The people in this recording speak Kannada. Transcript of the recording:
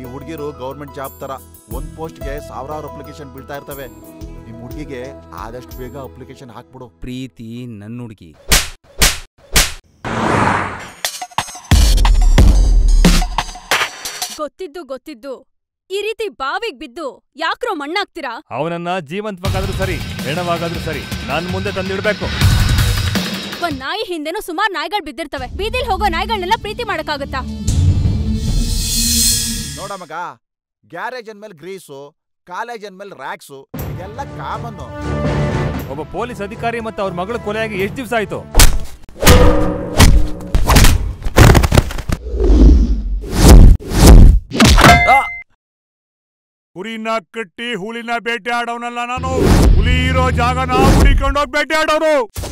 ಹುಡುಗಿರು ಗೌರ್ಮೆಂಟ್ ಜಾಬ್ ತರ ಒಂದ್ ಪೋಸ್ಟ್ಗೆ ಸಾವಿರಾರು ಅಪ್ಲಿಕೇಶನ್ ಬೀಳ್ತಾ ಇರ್ತವೆ ನಿಮ್ ಹುಡುಗಿಗೆ ಆದಷ್ಟು ಬೇಗ ಅಪ್ಲಿಕೇಶನ್ ಹಾಕ್ಬಿಡು ಪ್ರೀತಿ ನನ್ನ ಹುಡುಗಿ ಗೊತ್ತಿದ್ದು ಗೊತ್ತಿದ್ದು ಈ ರೀತಿ ಬಾವಿಗ್ ಬಿದ್ದು ಯಾಕ್ರೋ ಮಣ್ಣಾಗ್ತೀರಾ ಅವನನ್ನ ಜೀವಂತವಾಗಾದ್ರೂ ಸರಿ ಹೆಣವಾಗಾದ್ರೂ ಸರಿ ನಾನ್ ಮುಂದೆ ತಂದಿಡ್ಬೇಕು ಒಂದ್ ನಾಯಿ ಹಿಂದೆನೂ ಸುಮಾರ್ ನಾಯಿಗಳು ಬಿದ್ದಿರ್ತವೆ ಬೀದಿಲ್ ಹೋಗೋ ನಾಯಿಗಳನ್ನೆಲ್ಲ ಪ್ರೀತಿ ಮಾಡಕ್ಕಾಗತ್ತಾ ನೋಡ ಮಗ ಗ್ಯಾರೇಜ್ ಅಂದ್ಮೇಲೆ ಗ್ರೀಸು ಕಾಲೇಜ್ ಅಂದ್ಮೇಲೆ ರ್ಯಾಕ್ಸು ಇದೆಲ್ಲ ಕಾಮನ್ನು ಒಬ್ಬ ಪೊಲೀಸ್ ಅಧಿಕಾರಿ ಮತ್ತು ಅವ್ರ ಮಗಳು ಕೊಲೆಯಾಗಿ ಎಷ್ಟು ದಿವಸ ಆಯ್ತು ಕುರಿನ ಕಟ್ಟಿ ಹುಲಿನ ಬೇಟೆ ಆಡೋನಲ್ಲ ನಾನು ಹುಲಿ ಇರೋ ಜಾಗನ ಹುಡಿಕೊಂಡೋಗಿ ಬೇಟೆ ಆಡೋರು